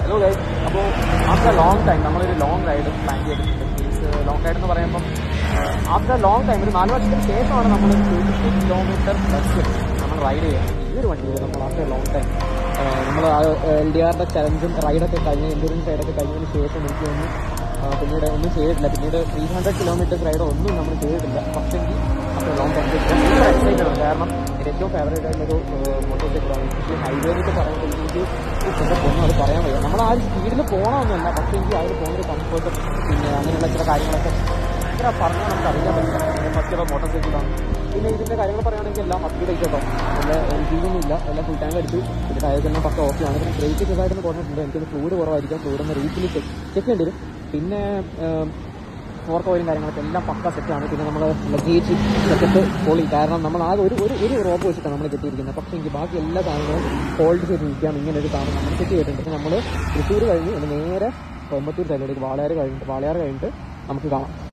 hello guys അപ്പോൾ after long time നമ്മളൊരു long ride plan ചെയ്തിട്ടുണ്ട് മീൻസ് ലോങ് റൈഡ് എന്ന് പറയുമ്പം ആഫ്റ്റർ ലോങ് ടൈം ഒരു നാല് വർഷത്തിന് ശേഷമാണ് നമ്മൾ ഫിഫ്റ്റി കിലോമീറ്റർ പ്ലസ് നമ്മൾ റൈഡ് ചെയ്യുന്നത് ഈ ഒരു വണ്ടിയിൽ നമ്മൾ ആഫ്റ്റർ ലോങ് ടൈം നമ്മൾ എൽ ഡി ആറിൻ്റെ ചലഞ്ചും റൈഡൊക്കെ കഴിഞ്ഞ് എൻഡുറൻസ് റൈഡൊക്കെ കഴിഞ്ഞതിന് ശേഷം എനിക്ക് തോന്നുന്നു ആ, പിന്നീട് ഒന്നും ചെയ്തിട്ടില്ല പിന്നീട് ത്രീ ഹൺഡ്രഡ് കിലോമീറ്റേഴ്സ് റൈഡ് ഒന്നും നമ്മൾ ചെയ്തിട്ടില്ല പക്ഷെങ്കിൽ ആഫ്റ്റർ ലോങ് ടൈം എക്സൈറ്റഡ് ആണ് കാരണം എൻ്റെ ഏറ്റവും ഫേവറേറ്റ് ആയിട്ടുള്ളൊരു മോട്ടോർ സൈക്കിളാണ് എനിക്ക് ഹൈവേ എന്നൊക്കെ പറയുമ്പോൾ എനിക്ക് എൻ്റെ പൊന്നും അത് പറയാൻ വയ്യ നമ്മൾ ആ ഒരു സ്പീഡിൽ പോകണമെന്നല്ല പക്ഷേ എനിക്ക് അതിൽ പോകുന്നൊരു കംഫർട്ടും പിന്നെ അങ്ങനെയുള്ള ചില കാര്യങ്ങളൊക്കെ ഭയങ്കര പറഞ്ഞാൽ നമുക്ക് അറിയാൻ പറ്റില്ല ഫസ്റ്റ് ഇപ്പോൾ മോട്ടോർ സൈക്കിളാണ് പിന്നെ ഇതിൻ്റെ കാര്യങ്ങൾ പറയുകയാണെങ്കിൽ എല്ലാം അപ്ഗ്രേഡ് കേട്ടോ നല്ല എൽജിയൊന്നും ഇല്ല എല്ലാം ഫുൾ ടാങ്ക് അടിച്ചു പിന്നെ ടയർസ് എല്ലാം പക്ക ഓക്കെയാണ് പിന്നെ ബ്രേക്ക് ചെറുതായിട്ടൊന്ന് കുറഞ്ഞിട്ടുണ്ട് എനിക്കൊന്ന് ഫ്ലൂഡ് കുറവായിരിക്കാം ഫ്ലൂഡ് ഒന്ന് റീഫിൽ ചെക്ക് ചെയ്യേണ്ടി വരും പിന്നെ ഫോർക്ക് ഓയിലും കാര്യങ്ങളൊക്കെ എല്ലാം പക്ക സെറ്റാണ് പിന്നെ നമ്മൾ ലഗേജ് സെറ്റ് പൊളി കാരണം നമ്മൾ ആകെ ഒരു ഒരു ഒരു റോപ്പ് വെച്ചിട്ടാണ് നമ്മൾ കെട്ടിയിരിക്കുന്നത് പക്ഷേ എനിക്ക് ബാക്കി എല്ലാ സാധനങ്ങളും ഹോൾഡ് ചെയ്ത് നിൽക്കാം ഇങ്ങനെ ഒരു സാധനം നമ്മൾ സെറ്റ് ചെയ്തിട്ടുണ്ട് പക്ഷേ നമ്മൾ തൃശ്ശൂർ കഴിഞ്ഞ് ഇനി നേരെ കോയമ്പത്തൂർ സൈഡിലേക്ക് വാളയാർ കഴിഞ്ഞിട്ട് വാളയാർ കഴിഞ്ഞിട്ട് നമുക്ക് കാണാം